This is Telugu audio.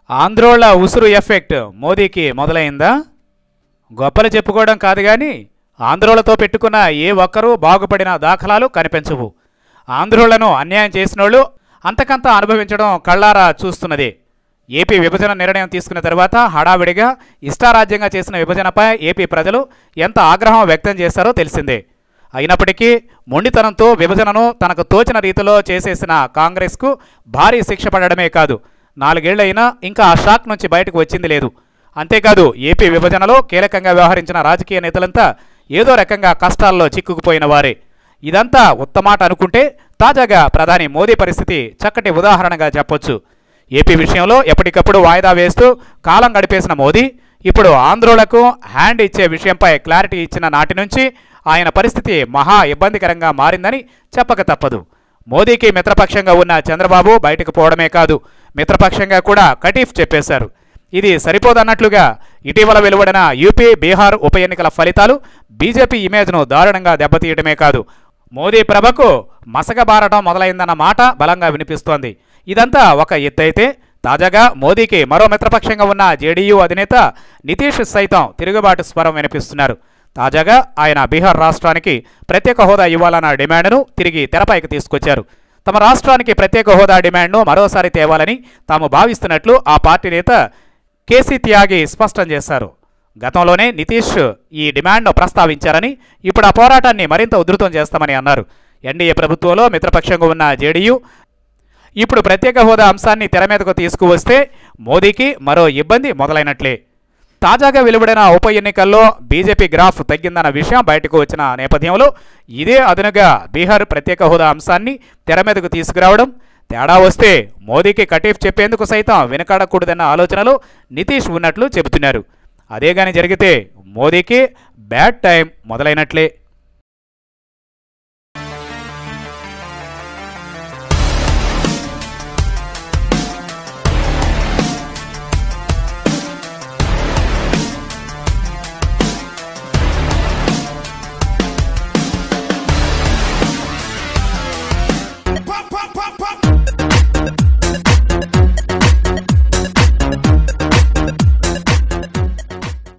ఆంధ్రోళ ఉసురు ఎఫెక్ట్ మోదీకి మొదలైందా గొప్పలు చెప్పుకోవడం కాదు కానీ ఆంధ్రోళతో పెట్టుకున్న ఏ ఒక్కరూ బాగుపడిన దాఖలాలు కనిపించవు ఆంధ్రోళ్లను అన్యాయం చేసినోళ్ళు అంతకంత అనుభవించడం కళ్ళారా చూస్తున్నదే ఏపీ విభజన నిర్ణయం తీసుకున్న తర్వాత హడావిడిగా ఇష్టారాజ్యంగా చేసిన విభజనపై ఏపీ ప్రజలు ఎంత ఆగ్రహం వ్యక్తం చేశారో తెలిసిందే అయినప్పటికీ మొండితనంతో విభజనను తనకు తోచిన రీతిలో చేసేసిన కాంగ్రెస్కు భారీ శిక్ష పడడమే కాదు నాలుగేళ్లైనా ఇంకా ఆ షాక్ నుంచి బయటకు వచ్చింది లేదు అంతేకాదు ఏపీ విభజనలో కీలకంగా వ్యవహరించిన రాజకీయ నేతలంతా ఏదో రకంగా కష్టాల్లో చిక్కుకుపోయిన వారే ఇదంతా ఉత్తమాట అనుకుంటే తాజాగా ప్రధాని మోదీ పరిస్థితి చక్కటి ఉదాహరణగా చెప్పొచ్చు ఏపీ విషయంలో ఎప్పటికప్పుడు వాయిదా వేస్తూ కాలం గడిపేసిన మోదీ ఇప్పుడు ఆంధ్రోలకు హ్యాండ్ ఇచ్చే విషయంపై క్లారిటీ ఇచ్చిన నాటి నుంచి ఆయన పరిస్థితి మహా ఇబ్బందికరంగా మారిందని చెప్పక తప్పదు మోదీకి మిత్రపక్షంగా ఉన్న చంద్రబాబు బయటకు పోవడమే కాదు మిత్రపక్షంగా కూడా కటీఫ్ చెప్పేశారు ఇది సరిపోదన్నట్లుగా ఇటీవల వెలువడిన యూపీ బీహార్ ఉప ఎన్నికల ఫలితాలు బీజేపీ ఇమేజ్ను దారుణంగా దెబ్బతీయడమే కాదు మోదీ ప్రభకు మసకబారటం మొదలైందన్న మాట బలంగా వినిపిస్తోంది ఇదంతా ఒక ఎత్తైతే తాజాగా మోదీకి మరో మిత్రపక్షంగా ఉన్న జేడీయూ అధినేత నితీష్ సైతం తిరుగుబాటు స్వరం వినిపిస్తున్నారు తాజాగా ఆయన బీహార్ రాష్ట్రానికి ప్రత్యేక హోదా ఇవ్వాలన్న డిమాండ్ను తిరిగి తెరపైకి తీసుకొచ్చారు తమ రాష్ట్రానికి ప్రత్యేక హోదా డిమాండ్ను మరోసారి తేవాలని తాము భావిస్తున్నట్లు ఆ పార్టీ నేత కేసీ త్యాగి స్పష్టం చేశారు గతంలోనే నితీష్ ఈ డిమాండ్ను ప్రస్తావించారని ఇప్పుడు ఆ పోరాటాన్ని మరింత ఉధృతం చేస్తామని అన్నారు ఎన్డీఏ ప్రభుత్వంలో మిత్రపక్షంగా ఉన్న జేడీయూ ఇప్పుడు ప్రత్యేక హోదా అంశాన్ని తెర మీదకు తీసుకువస్తే మోదీకి మరో ఇబ్బంది మొదలైనట్లే తాజాగా వెలువడిన ఉప ఎన్నికల్లో బీజేపీ గ్రాఫ్ తగ్గిందన్న విషయం బయటకు వచ్చిన నేపథ్యంలో ఇదే అదనుగా బీహార్ ప్రత్యేక హోదా అంశాన్ని తెర మీదకు తీసుకురావడం తేడా వస్తే మోదీకి కటీఫ్ చెప్పేందుకు సైతం వెనకాడకూడదన్న ఆలోచనలో నితీష్ ఉన్నట్లు చెబుతున్నారు అదే గాని జరిగితే మోదీకి బ్యాడ్ టైం మొదలైనట్లే